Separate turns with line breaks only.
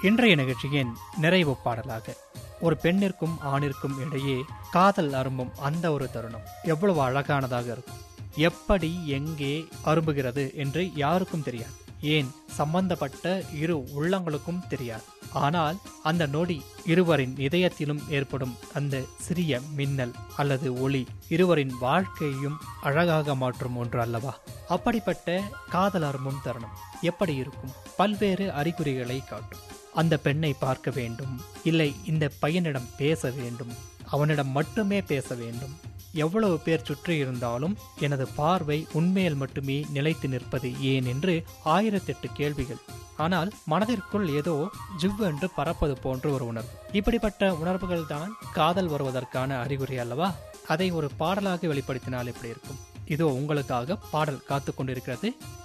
இன்றைய நிகழ்ச்சியின் நிறைவு பாடலாக ஒரு பெண்ணிற்கும் ஆணிற்கும் இடையே காதல் அரும்பும் அந்த ஒரு தருணம் எவ்வளவு அழகானதாக இருக்கும் எப்படி எங்கே அரும்புகிறது என்று யாருக்கும் தெரியாது ஏன் சம்பந்தப்பட்ட இரு உள்ளங்களுக்கும் தெரியாது ஆனால் அந்த நொடி இருவரின் இதயத்திலும் ஏற்படும் அந்த சிறிய மின்னல் அல்லது ஒளி இருவரின் வாழ்க்கையையும் அழகாக மாற்றும் ஒன்று அல்லவா அப்படிப்பட்ட காதல் அரும்பும் தருணம் எப்படி இருக்கும் பல்வேறு அறிகுறிகளை காட்டும் அந்த பெண்ணை பார்க்க வேண்டும் இல்லை இந்த பையனிடம் பேச வேண்டும் அவனிடம் மட்டுமே பேச வேண்டும் எவ்வளவு பேர் சுற்றி இருந்தாலும் எனது பார்வை உண்மையில் மட்டுமே நிலைத்து நிற்பது ஏன் என்று ஆயிரத்தெட்டு கேள்விகள் ஆனால் மனதிற்குள் ஏதோ ஜிவ்வென்று பறப்பது போன்ற ஒரு உணர்வு இப்படிப்பட்ட உணர்வுகள் தான் காதல் வருவதற்கான அறிகுறி அல்லவா அதை ஒரு பாடலாக வெளிப்படுத்தினால் எப்படி இருக்கும் இதோ உங்களுக்காக பாடல் காத்து கொண்டிருக்கிறது